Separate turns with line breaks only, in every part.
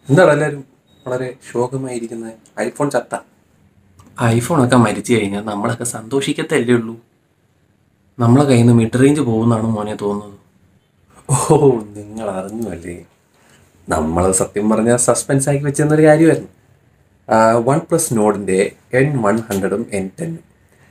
എന്താണ് എല്ലാവരും വളരെ ശോകമായിരിക്കുന്നത് ഐഫോൺ ചത്ത
ഐഫോണൊക്കെ മരിച്ചു കഴിഞ്ഞാൽ നമ്മളൊക്കെ സന്തോഷിക്കത്തല്ലേ ഉള്ളൂ നമ്മളെ കയ്യിൽ നിന്ന് മിഡ് റേഞ്ച് പോകുന്നാണ് മോനെ തോന്നുന്നത്
ഓ നിങ്ങൾ അറിഞ്ഞു അല്ലേ നമ്മൾ സത്യം പറഞ്ഞാൽ സസ്പെൻസ് ആക്കി വെച്ചിരുന്നൊരു കാര്യമായിരുന്നു വൺ പ്ലസ് നോഡിൻ്റെ എൻ വൺ ഹൺഡ്രഡും എൻ ടെന്നും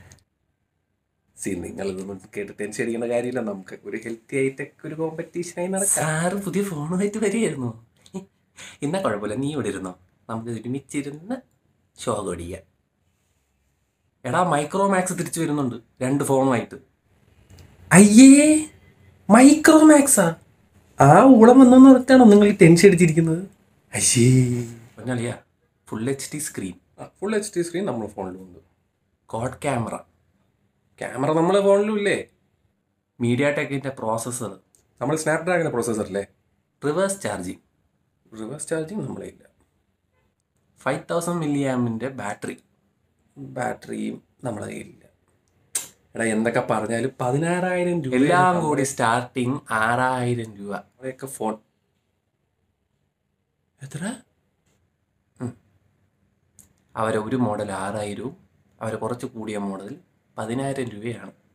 സി നിങ്ങൾ ഇതൊന്നും കേട്ട് ടെൻഷൻ അടിക്കേണ്ട കാര്യമില്ല നമുക്ക് ഒരു ഹെൽത്തി ആയിട്ടൊക്കെ ഒരു കോമ്പറ്റീഷനായി നടക്കാം
സാറ് പുതിയ ഫോണുമായിട്ട് വരികയായിരുന്നു എന്നാ കുഴപ്പമില്ല നീ ഇവിടെ ഇരുന്നോ നമുക്ക് ഒരുമിച്ചിരുന്ന് ഷോ കൊടിയാം എടാ മൈക്രോമാക്സ് തിരിച്ചു വരുന്നുണ്ട് രണ്ട് ഫോണുമായിട്ട്
അയ്യേ മൈക്രോമാക്സാ ആ ഊളം വന്നെന്ന് പറഞ്ഞിട്ടാണോ നിങ്ങൾ ഈ ടെൻഷൻ അടിച്ചിരിക്കുന്നത് അയ്യേ
പൊന്നളിയാ full H D screen
full H D screen നമ്മുടെ ഫോണിലും ഉണ്ട്
കോഡ് ക്യാമറ
ക്യാമറ നമ്മളെ ഫോണിലും ഇല്ലേ
മീഡിയ ടെക്കിൻ്റെ പ്രോസസ്സർ
നമ്മൾ സ്നാപ്ഡ്രാഗൺ പ്രോസസ്സർ അല്ലേ
റിവേഴ്സ് ചാർജിങ്
റിവേഴ്സ് ചാർജിങ് നമ്മളെ ഇല്ല
ഫൈവ് തൗസൻഡ് മില്ലി ആമിൻ്റെ ബാറ്ററി
ബാറ്ററിയും നമ്മളെ കയ്യിലില്ല എടാ എന്തൊക്കെ പറഞ്ഞാലും പതിനാറായിരം രൂപ
എല്ലാം കൂടി സ്റ്റാർട്ടിങ് ആറായിരം രൂപ
നമ്മുടെയൊക്കെ ഫോൺ എത്ര
അവരെ ഒരു മോഡൽ ആറായിരവും അവരെ കുറച്ച് കൂടിയ മോഡൽ പതിനായിരം രൂപയാണ്